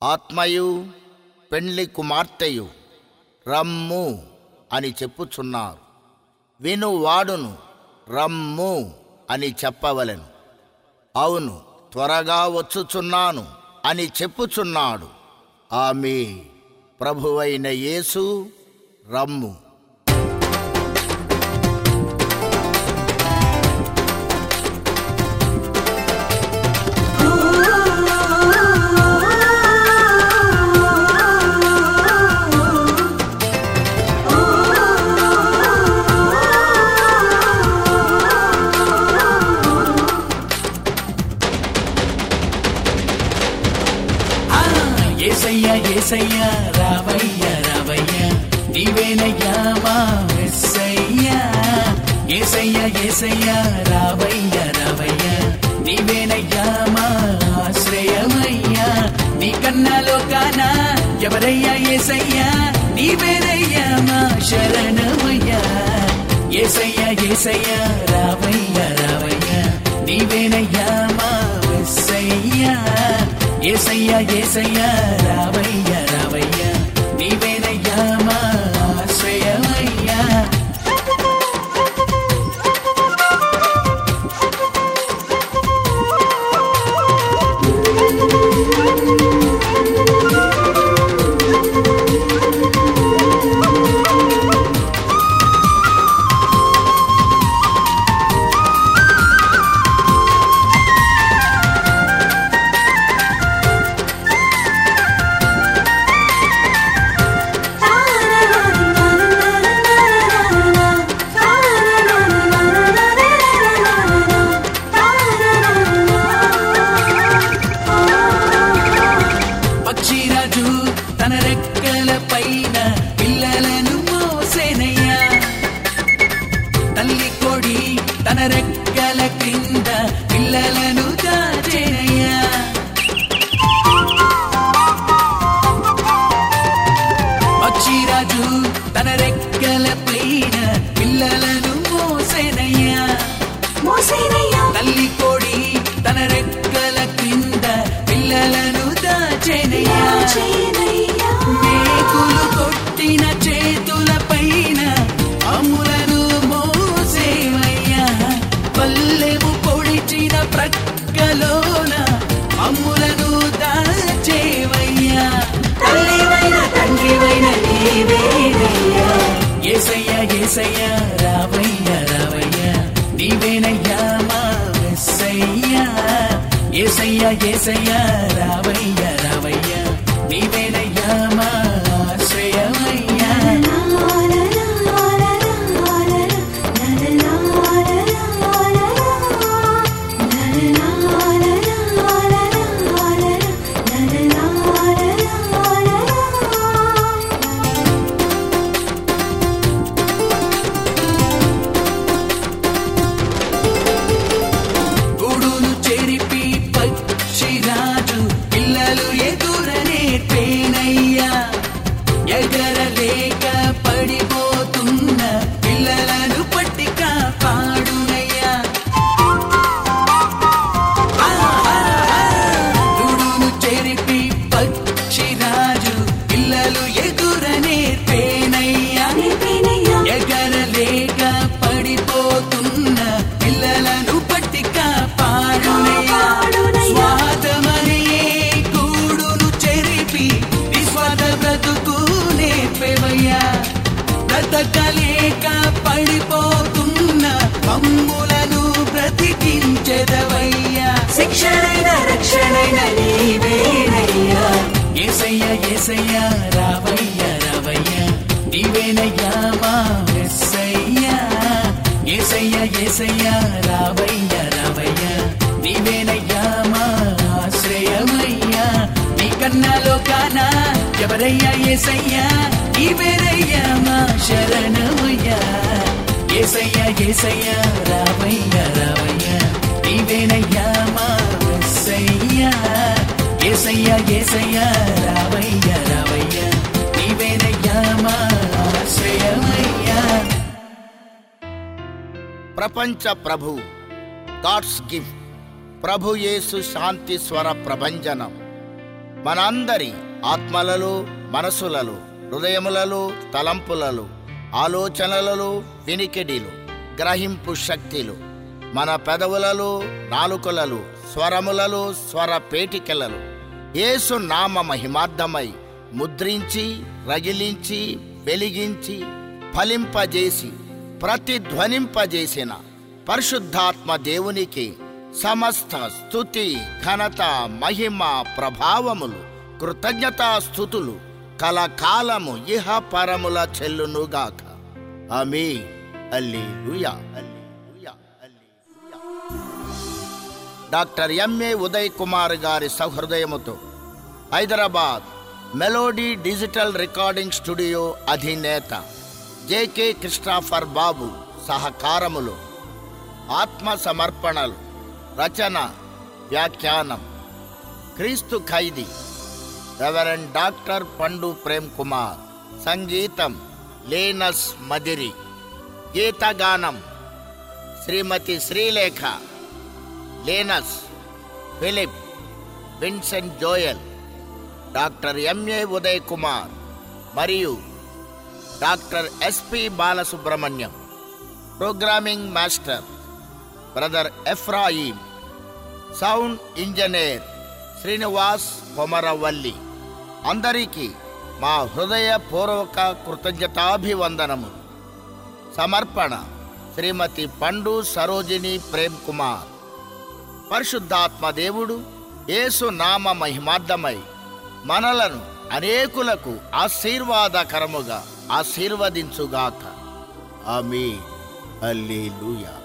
ఆత్మయు పెండ్లి కుమార్తెయు రమ్ము అని చెప్పుచున్నారు వినువాడును రమ్ము అని చెప్పవలెను అవును త్వరగా వచ్చుచున్నాను అని చెప్పుచున్నాడు ఆమె ప్రభువైన యేసు రమ్ము ఆ, ఏసయ్యా ఏసయ్యా రావయ్యా రావయ్యా నీవేనయ్యా మా ఎస్సయ్యా ఏసయ్యా ఏసయ్యా రావయ్యా రావయ్యా నీవేనయ్యా మా ఆశ్రయమయ్యా నీ కన్నా లోకాన ఎవరయ్యా ఏసయ్యా నీవేనయ్యా మా శరణమయ్యా ఏసయ్యా ఏసయ్యా రావయ్యా రావయ్యా నీవేనయ్యా మా ఎస్సయ్యా ఏసయ్యా ఏసయ్యా రావయ్యా రావయ్యా నీవేనయ్యా మా ఆశ్రయమయ్యా పక్షిరాజు తన రెక్కల పైన పిల్లలను మోసేనయ్యా తల్లి కోడి తన రెక్కల క్రింద పిల్లలను దాచేనయ్యా పక్షిరాజు తన రెక్కల పైన పిల్లలను మోసేనయ్యా తల్లి కోడి తన రెక్కల క్రింద పిల్లలను దాచేనయ్యా మేకులు కొట్టిన చేతుల పైన అమ్ములను మోసేవయ్యా పల్లెము పొడిచిన ప్రక్కలోన అమ్ములను దాచేవయ్యా తల్లివైన తండ్రివైన నీవేనయ్యా ఏసయ్యా ఏసయ్యా రావయ్యా రావయ్యా నీవేనయ్యా మా ఎస్సయ్యా ఏసయ్యా ఏసయ్యా రావయ్యా రావయ్యా నీవేనయ్యా మా ఆశ్రయమయ్యా గూడును చెరిపి పక్షిరాజు పిల్లలు ఎదురనే పేనయ్యా ఎగరలేక పడిపోతున్న పిల్లలను పట్టి కాపాడునయ్యా గూడును చెరిపి పక్షిరాజు పిల్లలు ఎదురనే పేనయ్యా ఎగరలేక పడిపోతున్న పిల్లలను పట్టి కాపాడునయ్యా స్వాతమనే కూడును చెరిపి విశ్వాద బ్రతుకు నేర్పేవయ్యా బ్రతకలేక పడిపోతున్న మమ్ములను బ్రతికించెదవయ్యా శిక్షణైన రక్షణైన నీవేనయ్యా ఏసయ్యా ఏసయ్యా రావయ్యా రావయ్యా నీవేనయ్యా మా ఎస్సయ్యా ఏసయ్యా ఏసయ్యా రావయ్యా రావయ్యా నీవేనయ్యా మా ఆశ్రయమయ్యా నీ కన్నా లోకాన ఎవరయ్యా ఏసయ్యా నీవేనయ్యా మా శరణమయ్యా ఏసయ్యా ఏసయ్యా రావయ్యా రావయ్యా నీవేనయ్యా మా ఎస్సయ్యా ఏసయ్యా ఏసయ్యా రావయ్యా రావయ్యా నీవేనయ్యా మా ఆశ్రయమయ్యా ప్రపంచ ప్రభు గాడ్స్ గిఫ్ట్ ప్రభు యేసు శాంతి స్వర ప్రభంజనం మనందరి ఆత్మలలో మనసులలో హృదయములలో తలంపులలో ఆలోచనలలో వినికిడిలు గ్రహింపు శక్తిలు మన పెదవులలో నాలుకలలో స్వరములలో స్వర పేటికలలో యేసు నామ మహిమార్థమై ముద్రించి రగిలించి వెలిగించి ఫలింపజేసి ప్రతిధ్వనింపజేసిన పరిశుద్ధాత్మ దేవునికి సమస్త స్థుతి ఘనత మహిమ ప్రభావములు కృతజ్ఞతా స్థుతులు కలకాలము ఇహ పరముల చెల్లునుగాక అమీ అల్లీలుయా అల్లీలుయా అల్లీలుయా డాక్టర్ ఎంఏ ఉదయ్ కుమార్ గారి సహృదయముతో Hyderabad melody digital recording studio అధినేత జేకే క్రిస్టాఫర్ బాబు సహకారములు ఆత్మ సమర్పణలు రచన వ్యాఖ్యానం క్రీస్తు ఖైదీ రెవరెండ్ డాక్టర్ పండు ప్రేమ్ కుమార్ సంగీతం లేనస్ మదిరి గీతగానం Srimathi Srilekha Lenus Philip Vincent Joel doctor M A Uday Kumar మరియు doctor S P Balasubrahmanyam programming master brother Ephraim sound engineer Srinivas Komaravalli అందరికీ మా హృదయపూర్వక కృతజ్ఞతాభివందనములు సమర్పణ శ్రీమతి పండు సరోజిని ప్రేమ్ కుమార్ పరిశుద్ధాత్మ దేవుడు యేసు నామ మహిమార్థమై మనలను అనేకులకు ఆశీర్వాదకరముగా ఆశీర్వదించుగాక ఆమీ హల్లెలూయా